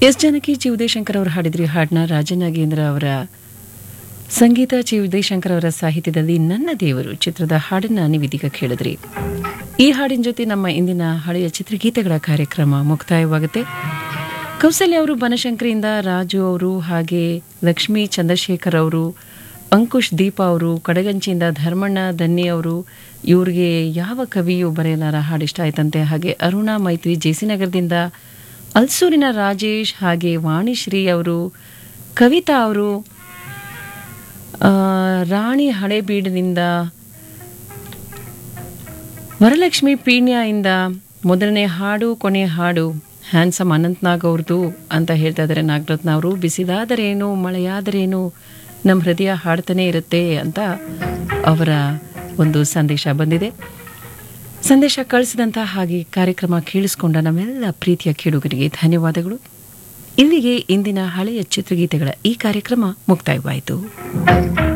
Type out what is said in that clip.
S Janaki G Udayashankar ಅವರು ಹಾಡಿದ್ರಿ ಹಾಡನ್ನ ರಾಜನಾಗೇಂದ್ರ ಅವರ ಸಂಗೀತ ಜಿ ಉದಯಶಂಕರ್ ಅವರ ಸಾಹಿತ್ಯದಲ್ಲಿ ನನ್ನ ದೇವರು ಚಿತ್ರದ ಹಾಡನ್ನ ನೀವಿದೀಗ ಕೇಳಿದ್ರಿ ಈ ಹಾಡಿನ ಜೊತೆ ನಮ್ಮ ಇಂದಿನ ಹಳೆಯ ಚಿತ್ರಗೀತೆಗಳ ಕಾರ್ಯಕ್ರಮ ಮುಕ್ತಾಯವಾಗುತ್ತೆ ಕೌಸಲ್ಯ ಅವರು ಬನಶಂಕರಿಯಿಂದ ರಾಜು ಅವರು ಹಾಗೆ ಲಕ್ಷ್ಮೀ ಚಂದ್ರಶೇಖರ್ ಅವರು ಅಂಕುಶ್ ದೀಪ ಅವರು ಕಡಗಂಚಿಯಿಂದ ಧರ್ಮಣ್ಣ ದನ್ನಿ ಅವರು ಇವ್ರಿಗೆ ಯಾವ ಕವಿಯೂ ಬರೆಯಲಾರ ಹಾಡು ಇಷ್ಟ ಆಯ್ತಂತೆ ಹಾಗೆ ಅರುಣಾ ಮೈತ್ರಿ ಜೆಸಿನಗರದಿಂದ ಅಲ್ಸೂರಿನ ರಾಜೇಶ್ ಹಾಗೆ ವಾಣಿಶ್ರೀ ಅವರು ಕವಿತಾ ಅವರು ಆ, ರಾಣಿ ಹಳೇಬೀಡಿನಿಂದ ವರಲಕ್ಷ್ಮಿ ಪೀಣ್ಯದಿಂದ ಮೊದಲನೇ ಹಾಡು ಕೊನೆ ಹಾಡು ಹ್ಯಾನ್ಸಮ್ ಅನಂತ್ನಾಗ್ ಅವ್ರದ್ದು ಅಂತ ಹೇಳ್ತಾ ಇದ್ದಾರೆ ನಾಗರತ್ನ ಅವರು ಬಿಸಿಲಾದರೇನು ಮಳೆಯಾದರೇನು ನಮ್ಮ ಹೃದಯ ಹಾಡ್ತಾನೆ ಇರುತ್ತೆ ಅಂತ ಅವರ ಒಂದು ಸಂದೇಶ ಬಂದಿದೆ ಸಂದೇಶ ಕಳಿಸಿದಂಥ ಹಾಗೆ ಕಾರ್ಯಕ್ರಮ ಕೇಳಿಸ್ಕೊಂಡ ನಮ್ಮೆಲ್ಲ ಪ್ರೀತಿಯ ಕೇಳುಗರಿಗೆ ಧನ್ಯವಾದಗಳು ಇಲ್ಲಿಗೆ ಇಂದಿನ ಹಳೆಯ ಚಿತ್ರಗೀತೆಗಳ ಈ ಕಾರ್ಯಕ್ರಮ ಮುಕ್ತಾಯವಾಯಿತು